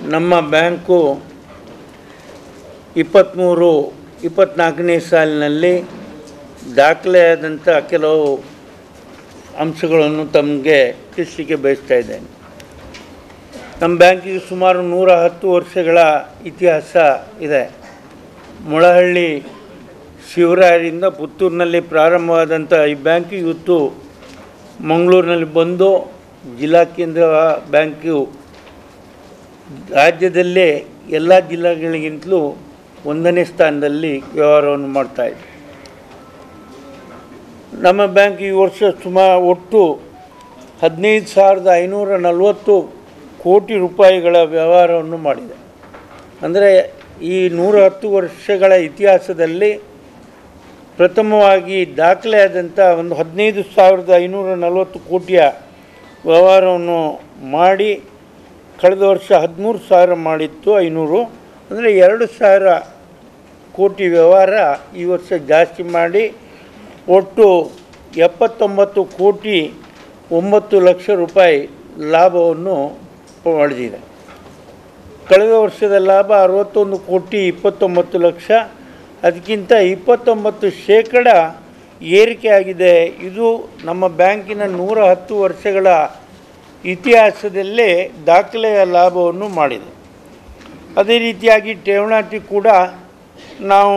ನಮ್ಮ ಬ್ಯಾಂಕು ಇಪ್ಪತ್ತ್ಮೂರು ಇಪ್ಪತ್ತ್ನಾಲ್ಕನೇ ಸಾಲಿನಲ್ಲಿ ದಾಖಲೆಯಾದಂಥ ಕೆಲವು ಅಂಶಗಳನ್ನು ತಮಗೆ ತಿಳಿಸಲಿಕ್ಕೆ ಬಯಸ್ತಾ ಇದ್ದೇನೆ ನಮ್ಮ ಬ್ಯಾಂಕಿಗೆ ಸುಮಾರು ನೂರ ಹತ್ತು ವರ್ಷಗಳ ಇತಿಹಾಸ ಇದೆ ಮೊಳಹಳ್ಳಿ ಶಿವರಾಯರಿಂದ ಪುತ್ತೂರಿನಲ್ಲಿ ಪ್ರಾರಂಭವಾದಂಥ ಈ ಬ್ಯಾಂಕು ಇವತ್ತು ಮಂಗಳೂರಿನಲ್ಲಿ ಬಂದು ಜಿಲ್ಲಾ ಕೇಂದ್ರ ಬ್ಯಾಂಕು ರಾಜ್ಯದಲ್ಲೇ ಎಲ್ಲ ಜಿಲ್ಲೆಗಳಿಗಿಂತಲೂ ಒಂದನೇ ಸ್ಥಾನದಲ್ಲಿ ವ್ಯವಹಾರವನ್ನು ಮಾಡ್ತಾಯಿದೆ ನಮ್ಮ ಬ್ಯಾಂಕ್ ಈ ವರ್ಷ ಸುಮಾರು ಒಟ್ಟು ಹದಿನೈದು ಸಾವಿರದ ಐನೂರ ನಲವತ್ತು ಕೋಟಿ ರೂಪಾಯಿಗಳ ವ್ಯವಹಾರವನ್ನು ಮಾಡಿದೆ ಅಂದರೆ ಈ ನೂರ ಹತ್ತು ವರ್ಷಗಳ ಇತಿಹಾಸದಲ್ಲಿ ಪ್ರಥಮವಾಗಿ ದಾಖಲೆಯಾದಂಥ ಒಂದು ಹದಿನೈದು ಸಾವಿರದ ಐನೂರ ನಲವತ್ತು ಕೋಟಿಯ ವ್ಯವಹಾರವನ್ನು ಮಾಡಿ ಕಳೆದ ವರ್ಷ ಹದಿಮೂರು ಸಾವಿರ ಮಾಡಿತ್ತು ಐನೂರು ಅಂದರೆ ಎರಡು ಸಾವಿರ ಕೋಟಿ ವ್ಯವಹಾರ ಈ ವರ್ಷ ಜಾಸ್ತಿ ಮಾಡಿ ಒಟ್ಟು ಎಪ್ಪತ್ತೊಂಬತ್ತು ಕೋಟಿ ಒಂಬತ್ತು ಲಕ್ಷ ರೂಪಾಯಿ ಲಾಭವನ್ನು ಪಡೆದಿದೆ ಕಳೆದ ವರ್ಷದ ಲಾಭ ಅರವತ್ತೊಂದು ಕೋಟಿ ಇಪ್ಪತ್ತೊಂಬತ್ತು ಲಕ್ಷ ಅದಕ್ಕಿಂತ ಇಪ್ಪತ್ತೊಂಬತ್ತು ಶೇಕಡ ಏರಿಕೆ ಆಗಿದೆ ಇದು ನಮ್ಮ ಬ್ಯಾಂಕಿನ ನೂರ ಹತ್ತು ವರ್ಷಗಳ ಇತಿಹಾಸದಲ್ಲೇ ದಾಖಲೆಯ ಲಾಭವನ್ನು ಮಾಡಿದೆ ಅದೇ ರೀತಿಯಾಗಿ ಠೇವಣಾತಿ ಕೂಡ ನಾವು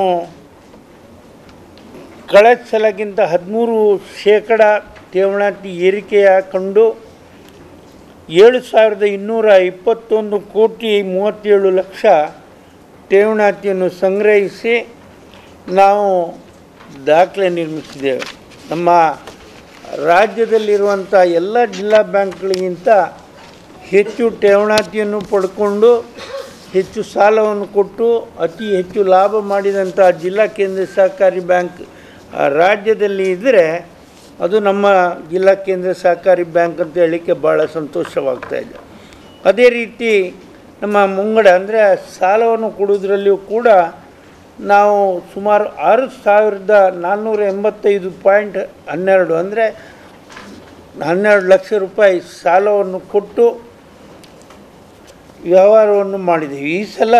ಕಳೆದ ಸಲಕ್ಕಿಂತ ಹದಿಮೂರು ಶೇಕಡ ಠೇವಣಾತಿ ಏರಿಕೆಯ ಕಂಡು ಏಳು ಸಾವಿರದ ಇನ್ನೂರ ಇಪ್ಪತ್ತೊಂದು ಕೋಟಿ ಮೂವತ್ತೇಳು ಲಕ್ಷ ಠೇವಣಾತಿಯನ್ನು ಸಂಗ್ರಹಿಸಿ ನಾವು ದಾಖಲೆ ನಿರ್ಮಿಸಿದ್ದೇವೆ ನಮ್ಮ ರಾಜ್ಯದಲ್ಲಿರುವಂಥ ಎಲ್ಲ ಜಿಲ್ಲಾ ಬ್ಯಾಂಕ್ಗಳಿಗಿಂತ ಹೆಚ್ಚು ಠೇವಣಾತಿಯನ್ನು ಪಡ್ಕೊಂಡು ಹೆಚ್ಚು ಸಾಲವನ್ನು ಕೊಟ್ಟು ಅತಿ ಹೆಚ್ಚು ಲಾಭ ಮಾಡಿದಂಥ ಜಿಲ್ಲಾ ಕೇಂದ್ರ ಸಹಕಾರಿ ಬ್ಯಾಂಕ್ ಆ, ರಾಜ್ಯದಲ್ಲಿ ಇದ್ದರೆ ಅದು ನಮ್ಮ ಜಿಲ್ಲಾ ಕೇಂದ್ರ ಸಹಕಾರಿ ಬ್ಯಾಂಕ್ ಅಂತ ಹೇಳಲಿಕ್ಕೆ ಭಾಳ ಸಂತೋಷವಾಗ್ತಾ ಇದೆ ಅದೇ ರೀತಿ ನಮ್ಮ ಮುಂಗಡ ಅಂದರೆ ಸಾಲವನ್ನು ಕೊಡೋದ್ರಲ್ಲಿಯೂ ಕೂಡ ನಾವು ಸುಮಾರು ಆರು ಸಾವಿರದ ನಾನ್ನೂರ ಎಂಬತ್ತೈದು ಪಾಯಿಂಟ್ ಹನ್ನೆರಡು ಅಂದರೆ ಹನ್ನೆರಡು ಲಕ್ಷ ರೂಪಾಯಿ ಸಾಲವನ್ನು ಕೊಟ್ಟು ವ್ಯವಹಾರವನ್ನು ಮಾಡಿದ್ದೀವಿ ಈ ಸಲ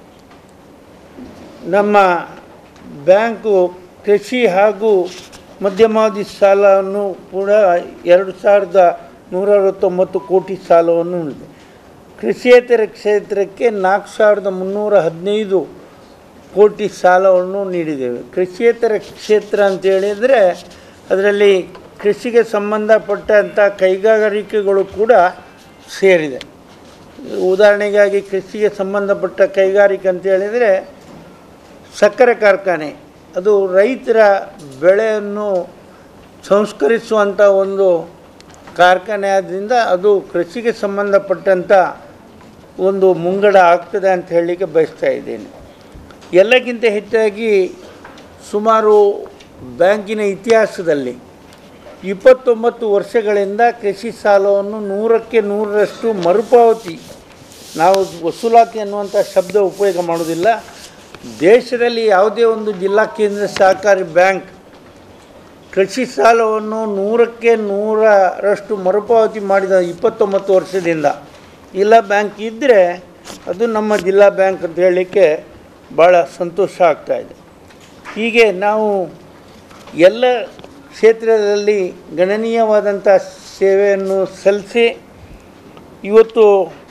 ನಮ್ಮ ಬ್ಯಾಂಕು ಕೃಷಿ ಹಾಗೂ ಮಧ್ಯಮಾವಧಿ ಸಾಲವನ್ನು ಕೂಡ ಎರಡು ಸಾವಿರದ ನೂರ ಅರವತ್ತೊಂಬತ್ತು ಕೋಟಿ ಸಾಲವನ್ನು ನೀಡಿದೆ ಕೃಷಿಯೇತರ ಕ್ಷೇತ್ರಕ್ಕೆ ನಾಲ್ಕು ಸಾವಿರದ ಮುನ್ನೂರ ಹದಿನೈದು ಕೋಟಿ ಸಾಲವನ್ನು ನೀಡಿದ್ದೇವೆ ಕೃಷಿಯೇತರ ಕ್ಷೇತ್ರ ಅಂತ ಹೇಳಿದರೆ ಅದರಲ್ಲಿ ಕೃಷಿಗೆ ಸಂಬಂಧಪಟ್ಟಂಥ ಕೈಗಾರಿಕೆಗಳು ಕೂಡ ಸೇರಿದೆ ಉದಾಹರಣೆಗಾಗಿ ಕೃಷಿಗೆ ಸಂಬಂಧಪಟ್ಟ ಕೈಗಾರಿಕೆ ಅಂತ ಹೇಳಿದರೆ ಸಕ್ಕರೆ ಕಾರ್ಖಾನೆ ಅದು ರೈತರ ಬೆಳೆಯನ್ನು ಸಂಸ್ಕರಿಸುವಂಥ ಒಂದು ಕಾರ್ಖಾನೆ ಆದ್ದರಿಂದ ಅದು ಕೃಷಿಗೆ ಸಂಬಂಧಪಟ್ಟಂಥ ಒಂದು ಮುಂಗಡ ಆಗ್ತದೆ ಅಂತ ಹೇಳಲಿಕ್ಕೆ ಬಯಸ್ತಾ ಇದ್ದೇನೆ ಎಲ್ಲಕ್ಕಿಂತ ಹೆಚ್ಚಾಗಿ ಸುಮಾರು ಬ್ಯಾಂಕಿನ ಇತಿಹಾಸದಲ್ಲಿ ಇಪ್ಪತ್ತೊಂಬತ್ತು ವರ್ಷಗಳಿಂದ ಕೃಷಿ ಸಾಲವನ್ನು ನೂರಕ್ಕೆ ನೂರರಷ್ಟು ಮರುಪಾವತಿ ನಾವು ವಸೂಲಾತಿ ಅನ್ನುವಂಥ ಶಬ್ದ ಉಪಯೋಗ ಮಾಡೋದಿಲ್ಲ ದೇಶದಲ್ಲಿ ಯಾವುದೇ ಒಂದು ಜಿಲ್ಲಾ ಕೇಂದ್ರ ಸಹಕಾರಿ ಬ್ಯಾಂಕ್ ಕೃಷಿ ಸಾಲವನ್ನು ನೂರಕ್ಕೆ ನೂರರಷ್ಟು ಮರುಪಾವತಿ ಮಾಡಿದ ಇಪ್ಪತ್ತೊಂಬತ್ತು ವರ್ಷದಿಂದ ಜಿಲ್ಲಾ ಬ್ಯಾಂಕ್ ಇದ್ದರೆ ಅದು ನಮ್ಮ ಜಿಲ್ಲಾ ಬ್ಯಾಂಕ್ ಅಂತ ಹೇಳಲಿಕ್ಕೆ ಭಾಳ ಸಂತೋಷ ಆಗ್ತಾಯಿದೆ ಹೀಗೆ ನಾವು ಎಲ್ಲ ಕ್ಷೇತ್ರದಲ್ಲಿ ಗಣನೀಯವಾದಂಥ ಸೇವೆಯನ್ನು ಸಲ್ಲಿಸಿ ಇವತ್ತು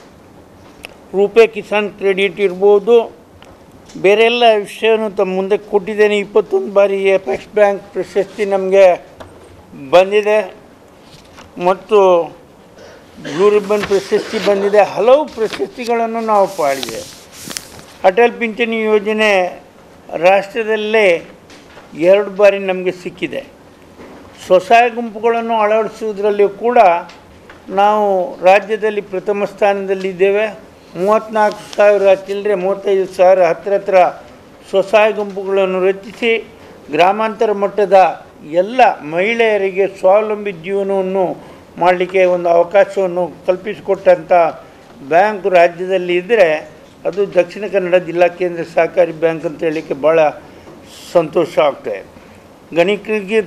ರೂಪೇ ಕಿಸಾನ್ ಕ್ರೆಡಿಟ್ ಇರ್ಬೋದು ಬೇರೆ ಎಲ್ಲ ವಿಷಯವನ್ನು ತಮ್ಮ ಮುಂದೆ ಕೊಟ್ಟಿದ್ದೇನೆ ಇಪ್ಪತ್ತೊಂದು ಬಾರಿ ಎಪೆಕ್ಸ್ ಬ್ಯಾಂಕ್ ಪ್ರಶಸ್ತಿ ನಮಗೆ ಬಂದಿದೆ ಮತ್ತು ಬ್ಲೂ ರಿಬ್ಬನ್ ಪ್ರಶಸ್ತಿ ಬಂದಿದೆ ಹಲವು ಪ್ರಶಸ್ತಿಗಳನ್ನು ನಾವು ಪಾಡಿದೆ ಅಟಲ್ ಪಿಂಚಣಿ ಯೋಜನೆ ರಾಷ್ಟ್ರದಲ್ಲೇ ಎರಡು ಬಾರಿ ನಮಗೆ ಸಿಕ್ಕಿದೆ ಸ್ವಸಹಾಯ ಗುಂಪುಗಳನ್ನು ಅಳವಡಿಸುವುದರಲ್ಲಿಯೂ ಕೂಡ ನಾವು ರಾಜ್ಯದಲ್ಲಿ ಪ್ರಥಮ ಸ್ಥಾನದಲ್ಲಿದ್ದೇವೆ ಮೂವತ್ತ್ನಾಲ್ಕು ಸಾವಿರ ಚಿಲ್ಲರೆ ಮೂವತ್ತೈದು ಸಾವಿರ ಹತ್ತಿರ ಹತ್ರ ಸ್ವಸಹಾಯ ಗುಂಪುಗಳನ್ನು ರಚಿಸಿ ಗ್ರಾಮಾಂತರ ಮಟ್ಟದ ಎಲ್ಲ ಮಹಿಳೆಯರಿಗೆ ಸ್ವಾವಲಂಬಿ ಜೀವನವನ್ನು ಮಾಡಲಿಕ್ಕೆ ಒಂದು ಅವಕಾಶವನ್ನು ಕಲ್ಪಿಸಿಕೊಟ್ಟಂಥ ಬ್ಯಾಂಕ್ ರಾಜ್ಯದಲ್ಲಿ ಇದ್ದರೆ ಅದು ದಕ್ಷಿಣ ಕನ್ನಡ ಜಿಲ್ಲಾ ಕೇಂದ್ರ ಸಹಕಾರಿ ಬ್ಯಾಂಕ್ ಅಂತ ಹೇಳಲಿಕ್ಕೆ ಭಾಳ ಸಂತೋಷ ಆಗ್ತಾಯಿದೆ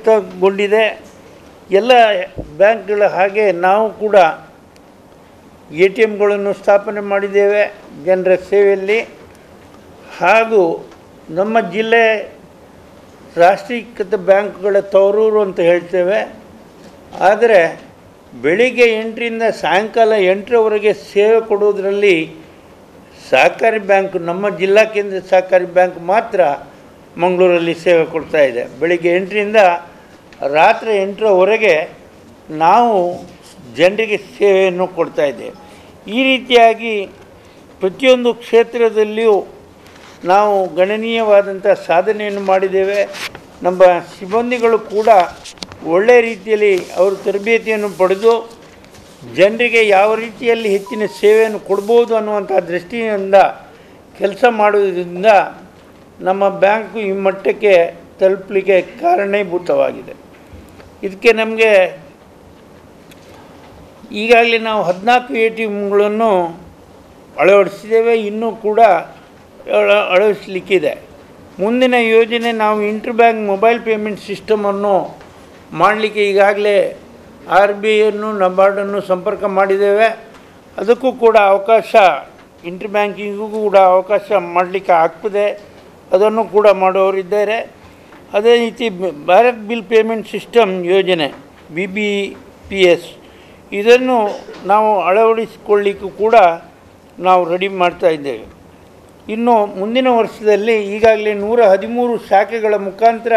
ಗಣಕೀಕೃತಗೊಂಡಿದೆ ಎಲ್ಲ ಬ್ಯಾಂಕ್ಗಳ ಹಾಗೆ ನಾವು ಕೂಡ ಎ ಟಿ ಎಮ್ಗಳನ್ನು ಸ್ಥಾಪನೆ ಮಾಡಿದ್ದೇವೆ ಜನರ ಸೇವೆಯಲ್ಲಿ ಹಾಗೂ ನಮ್ಮ ಜಿಲ್ಲೆ ರಾಷ್ಟ್ರೀಕೃತ ಬ್ಯಾಂಕ್ಗಳ ತವರೂರು ಅಂತ ಹೇಳ್ತೇವೆ ಆದರೆ ಬೆಳಿಗ್ಗೆ ಎಂಟರಿಂದ ಸಾಯಂಕಾಲ ಎಂಟರವರೆಗೆ ಸೇವೆ ಕೊಡುವುದರಲ್ಲಿ ಸಹಕಾರಿ ಬ್ಯಾಂಕ್ ನಮ್ಮ ಜಿಲ್ಲಾ ಕೇಂದ್ರ ಸಹಕಾರಿ ಬ್ಯಾಂಕ್ ಮಾತ್ರ ಮಂಗಳೂರಲ್ಲಿ ಸೇವೆ ಕೊಡ್ತಾ ಇದೆ ಬೆಳಿಗ್ಗೆ ಎಂಟರಿಂದ ರಾತ್ರಿ ಎಂಟರವರೆಗೆ ನಾವು ಜನರಿಗೆ ಸೇವೆಯನ್ನು ಕೊಡ್ತಾ ಇದ್ದೇವೆ ಈ ರೀತಿಯಾಗಿ ಪ್ರತಿಯೊಂದು ಕ್ಷೇತ್ರದಲ್ಲಿಯೂ ನಾವು ಗಣನೀಯವಾದಂಥ ಸಾಧನೆಯನ್ನು ಮಾಡಿದ್ದೇವೆ ನಮ್ಮ ಸಿಬ್ಬಂದಿಗಳು ಕೂಡ ಒಳ್ಳೆಯ ರೀತಿಯಲ್ಲಿ ಅವರು ತರಬೇತಿಯನ್ನು ಪಡೆದು ಜನರಿಗೆ ಯಾವ ರೀತಿಯಲ್ಲಿ ಹೆಚ್ಚಿನ ಸೇವೆಯನ್ನು ಕೊಡ್ಬೋದು ಅನ್ನುವಂಥ ದೃಷ್ಟಿಯಿಂದ ಕೆಲಸ ಮಾಡುವುದರಿಂದ ನಮ್ಮ ಬ್ಯಾಂಕು ಈ ಮಟ್ಟಕ್ಕೆ ತಲುಪಲಿಕ್ಕೆ ಕಾರಣೀಭೂತವಾಗಿದೆ ಇದಕ್ಕೆ ನಮಗೆ ಈಗಾಗಲೇ ನಾವು ಹದಿನಾಲ್ಕು ಎ ಟಿ ಎಮ್ಗಳನ್ನು ಅಳವಡಿಸಿದ್ದೇವೆ ಇನ್ನೂ ಕೂಡ ಅಳ- ಅಳವಡಿಸಲಿಕ್ಕಿದೆ ಮುಂದಿನ ಯೋಜನೆ ನಾವು ಇಂಟರ್ ಬ್ಯಾಂಕ್ ಮೊಬೈಲ್ ಪೇಮೆಂಟ್ ಸಿಸ್ಟಮನ್ನು ಮಾಡಲಿಕ್ಕೆ ಈಗಾಗಲೇ ಆರ್ ಬಿ ಐಯನ್ನು ನಬಾರ್ಡನ್ನು ಸಂಪರ್ಕ ಮಾಡಿದ್ದೇವೆ ಅದಕ್ಕೂ ಕೂಡ ಅವಕಾಶ ಇಂಟರ್ ಬ್ಯಾಂಕಿಂಗಿಗೂ ಕೂಡ ಅವಕಾಶ ಮಾಡಲಿಕ್ಕೆ ಆಗ್ತದೆ ಅದನ್ನು ಕೂಡ ಮಾಡುವವರಿದ್ದಾರೆ ಅದೇ ರೀತಿ ಬ- ಭಾರತ್ ಬಿಲ್ ಪೇಮೆಂಟ್ ಸಿಸ್ಟಮ್ ಯೋಜನೆ ಬಿ ಬಿ ಪಿ ಎಸ್ ಇದನ್ನು ನಾವು ಅಳವಡಿಸಿಕೊಳ್ಳಿಕ್ಕೂ ಕೂಡ ನಾವು ರೆಡಿ ಮಾಡ್ತಾ ಇದ್ದೇವೆ ಇನ್ನು ಮುಂದಿನ ವರ್ಷದಲ್ಲಿ ಈಗಾಗಲೇ ನೂರ ಹದಿಮೂರು ಶಾಖೆಗಳ ಮುಖಾಂತರ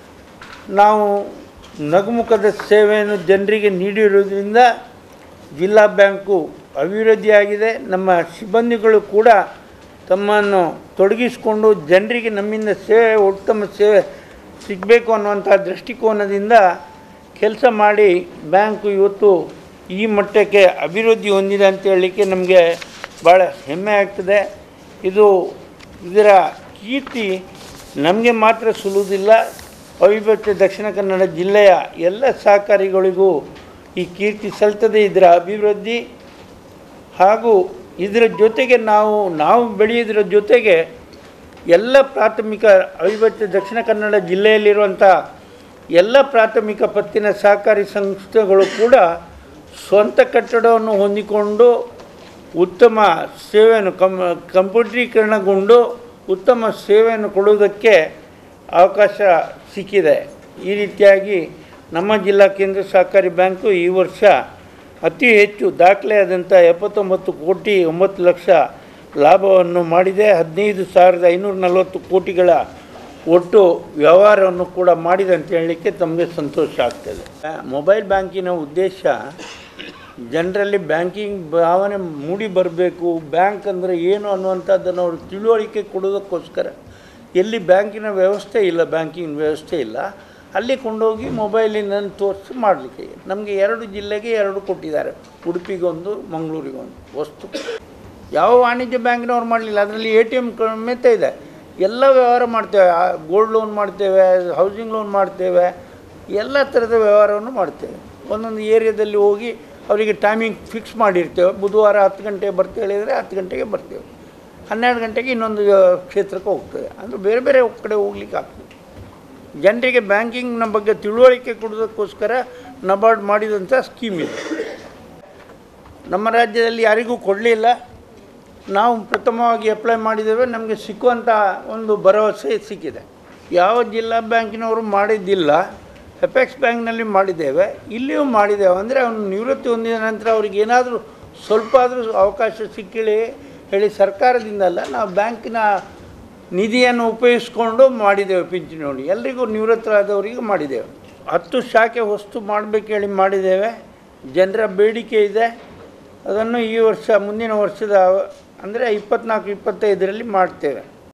ನಾವು ನಗುಮುಖದ ಸೇವೆಯನ್ನು ಜನರಿಗೆ ನೀಡಿರುವುದರಿಂದ ಜಿಲ್ಲಾ ಬ್ಯಾಂಕು ಅಭಿವೃದ್ಧಿಯಾಗಿದೆ ನಮ್ಮ ಸಿಬ್ಬಂದಿಗಳು ಕೂಡ ತಮ್ಮನ್ನು ತೊಡಗಿಸಿಕೊಂಡು ಜನರಿಗೆ ನಮ್ಮಿಂದ ಸೇವೆ ಉತ್ತಮ ಸೇವೆ ಸಿಗಬೇಕು ಅನ್ನುವಂಥ ದೃಷ್ಟಿಕೋನದಿಂದ ಕೆಲಸ ಮಾಡಿ ಬ್ಯಾಂಕು ಇವತ್ತು ಈ ಮಟ್ಟಕ್ಕೆ ಅಭಿವೃದ್ಧಿ ಹೊಂದಿದೆ ಅಂತ ಹೇಳಲಿಕ್ಕೆ ನಮಗೆ ಭಾಳ ಹೆಮ್ಮೆ ಆಗ್ತದೆ ಇದು ಇದರ ಕೀರ್ತಿ ನಮಗೆ ಮಾತ್ರ ಸುಲುವುದಿಲ್ಲ ಅವಿಭಕ್ತ ದಕ್ಷಿಣ ಕನ್ನಡ ಜಿಲ್ಲೆಯ ಎಲ್ಲ ಸಹಕಾರಿಗಳಿಗೂ ಈ ಕೀರ್ತಿ ಸಲ್ತದೆ ಇದರ ಅಭಿವೃದ್ಧಿ ಹಾಗೂ ಇದರ ಜೊತೆಗೆ ನಾವು ನಾವು ಬೆಳೆಯೋದ್ರ ಜೊತೆಗೆ ಎಲ್ಲ ಪ್ರಾಥಮಿಕ ಅವಿಭಕ್ತ ದಕ್ಷಿಣ ಕನ್ನಡ ಜಿಲ್ಲೆಯಲ್ಲಿರುವಂಥ ಎಲ್ಲ ಪ್ರಾಥಮಿಕ ಪತ್ತಿನ ಸಹಕಾರಿ ಸಂಸ್ಥೆಗಳು ಕೂಡ ಸ್ವಂತ ಕಟ್ಟಡವನ್ನು ಹೊಂದಿಕೊಂಡು ಉತ್ತಮ ಸೇವೆಯನ್ನು ಕಂ ಕಂಪ್ಯೂಟ್ರೀಕರಣಗೊಂಡು ಉತ್ತಮ ಸೇವೆಯನ್ನು ಕೊಡುವುದಕ್ಕೆ ಅವಕಾಶ ಸಿಕ್ಕಿದೆ ಈ ರೀತಿಯಾಗಿ ನಮ್ಮ ಜಿಲ್ಲಾ ಕೇಂದ್ರ ಸಹಕಾರಿ ಬ್ಯಾಂಕು ಈ ವರ್ಷ ಅತಿ ಹೆಚ್ಚು ದಾಖಲೆಯಾದಂಥ ಎಪ್ಪತ್ತೊಂಬತ್ತು ಕೋಟಿ ಒಂಬತ್ತು ಲಕ್ಷ ಲಾಭವನ್ನು ಮಾಡಿದೆ ಹದಿನೈದು ಸಾವಿರದ ಐನೂರ ನಲವತ್ತು ಕೋಟಿಗಳ ಒಟ್ಟು ವ್ಯವಹಾರವನ್ನು ಕೂಡ ಮಾಡಿದೆ ಅಂತ ಹೇಳಲಿಕ್ಕೆ ತಮಗೆ ಸಂತೋಷ ಆಗ್ತದೆ ಮೊಬೈಲ್ ಬ್ಯಾಂಕಿನ ಉದ್ದೇಶ ಜನರಲ್ಲಿ ಬ್ಯಾಂಕಿಂಗ್ ಭಾವನೆ ಮೂಡಿ ಬರಬೇಕು ಬ್ಯಾಂಕ್ ಅಂದರೆ ಏನು ಅನ್ನುವಂಥದ್ದನ್ನು ಅವರು ತಿಳುವಳಿಕೆ ಕೊಡೋದಕ್ಕೋಸ್ಕರ ಎಲ್ಲಿ ಬ್ಯಾಂಕಿನ ವ್ಯವಸ್ಥೆ ಇಲ್ಲ ಬ್ಯಾಂಕಿಂಗ್ ವ್ಯವಸ್ಥೆ ಇಲ್ಲ ಅಲ್ಲಿ ಕೊಂಡೋಗಿ ಮೊಬೈಲಿನ ತೋರಿಸಿ ಮಾಡಲಿಕ್ಕೆ ನಮಗೆ ಎರಡು ಜಿಲ್ಲೆಗೆ ಎರಡು ಕೊಟ್ಟಿದ್ದಾರೆ ಉಡುಪಿಗೊಂದು ಮಂಗಳೂರಿಗೊಂದು ವಸ್ತು ಯಾವ ವಾಣಿಜ್ಯ ಬ್ಯಾಂಕಿನವ್ರು ಮಾಡಲಿಲ್ಲ ಅದರಲ್ಲಿ ಎ ಟಿ ಎಮ್ ಸಮೇತ ಇದೆ ಎಲ್ಲ ವ್ಯವಹಾರ ಮಾಡ್ತೇವೆ ಗೋಲ್ಡ್ ಲೋನ್ ಮಾಡ್ತೇವೆ ಹೌಸಿಂಗ್ ಲೋನ್ ಮಾಡ್ತೇವೆ ಎಲ್ಲ ಥರದ ವ್ಯವಹಾರವನ್ನು ಮಾಡ್ತೇವೆ ಒಂದೊಂದು ಏರಿಯಾದಲ್ಲಿ ಹೋಗಿ ಅವರಿಗೆ ಟೈಮಿಂಗ್ ಫಿಕ್ಸ್ ಮಾಡಿರ್ತೇವೆ ಬುಧವಾರ ಹತ್ತು ಗಂಟೆಗೆ ಬರ್ತೇವೆ ಹೇಳಿದರೆ ಹತ್ತು ಗಂಟೆಗೆ ಬರ್ತೇವೆ ಹನ್ನೆರಡು ಗಂಟೆಗೆ ಇನ್ನೊಂದು ಕ್ಷೇತ್ರಕ್ಕೆ ಹೋಗ್ತೇವೆ ಅಂದರೆ ಬೇರೆ ಬೇರೆ ಕಡೆ ಹೋಗ್ಲಿಕ್ಕೆ ಆಗ್ತದೆ ಜನರಿಗೆ ಬ್ಯಾಂಕಿಂಗ್ನ ಬಗ್ಗೆ ತಿಳುವಳಿಕೆ ಕೊಡೋದಕ್ಕೋಸ್ಕರ ನಬಾರ್ಡ್ ಮಾಡಿದಂಥ ಸ್ಕೀಮ್ ಇದೆ ನಮ್ಮ ರಾಜ್ಯದಲ್ಲಿ ಯಾರಿಗೂ ಕೊಡಲಿಲ್ಲ ನಾವು ಪ್ರಥಮವಾಗಿ ಅಪ್ಲೈ ಮಾಡಿದ್ದೇವೆ ನಮಗೆ ಸಿಕ್ಕುವಂಥ ಒಂದು ಭರವಸೆ ಸಿಕ್ಕಿದೆ ಯಾವ ಜಿಲ್ಲಾ ಬ್ಯಾಂಕಿನವರು ಮಾಡಿದ್ದಿಲ್ಲ ಎಪೆಕ್ಸ್ ಬ್ಯಾಂಕ್ನಲ್ಲಿ ಮಾಡಿದ್ದೇವೆ ಇಲ್ಲಿಯೂ ಮಾಡಿದ್ದೇವೆ ಅಂದರೆ ಅವನು ನಿವೃತ್ತಿ ಹೊಂದಿದ ನಂತರ ಅವ್ರಿಗೆ ಏನಾದರೂ ಸ್ವಲ್ಪ ಆದರೂ ಅವಕಾಶ ಸಿಕ್ಕಿಳಿ ಹೇಳಿ ಸರ್ಕಾರದಿಂದ ಅಲ್ಲ ನಾವು ಬ್ಯಾಂಕಿನ ನಿಧಿಯನ್ನು ಉಪಯೋಗಿಸ್ಕೊಂಡು ಮಾಡಿದ್ದೇವೆ ಪಿಂಚಣಿ ಎಲ್ರಿಗೂ ನಿವೃತ್ತರಾದವರಿಗೆ ಮಾಡಿದ್ದೇವೆ ಹತ್ತು ಶಾಖೆ ವಸ್ತು ಮಾಡಬೇಕು ಹೇಳಿ ಮಾಡಿದ್ದೇವೆ ಜನರ ಬೇಡಿಕೆ ಇದೆ ಅದನ್ನು ಈ ವರ್ಷ ಮುಂದಿನ ವರ್ಷದ ಅಂದರೆ ಇಪ್ಪತ್ನಾಲ್ಕು ಇಪ್ಪತ್ತೈದರಲ್ಲಿ ಮಾಡ್ತೇವೆ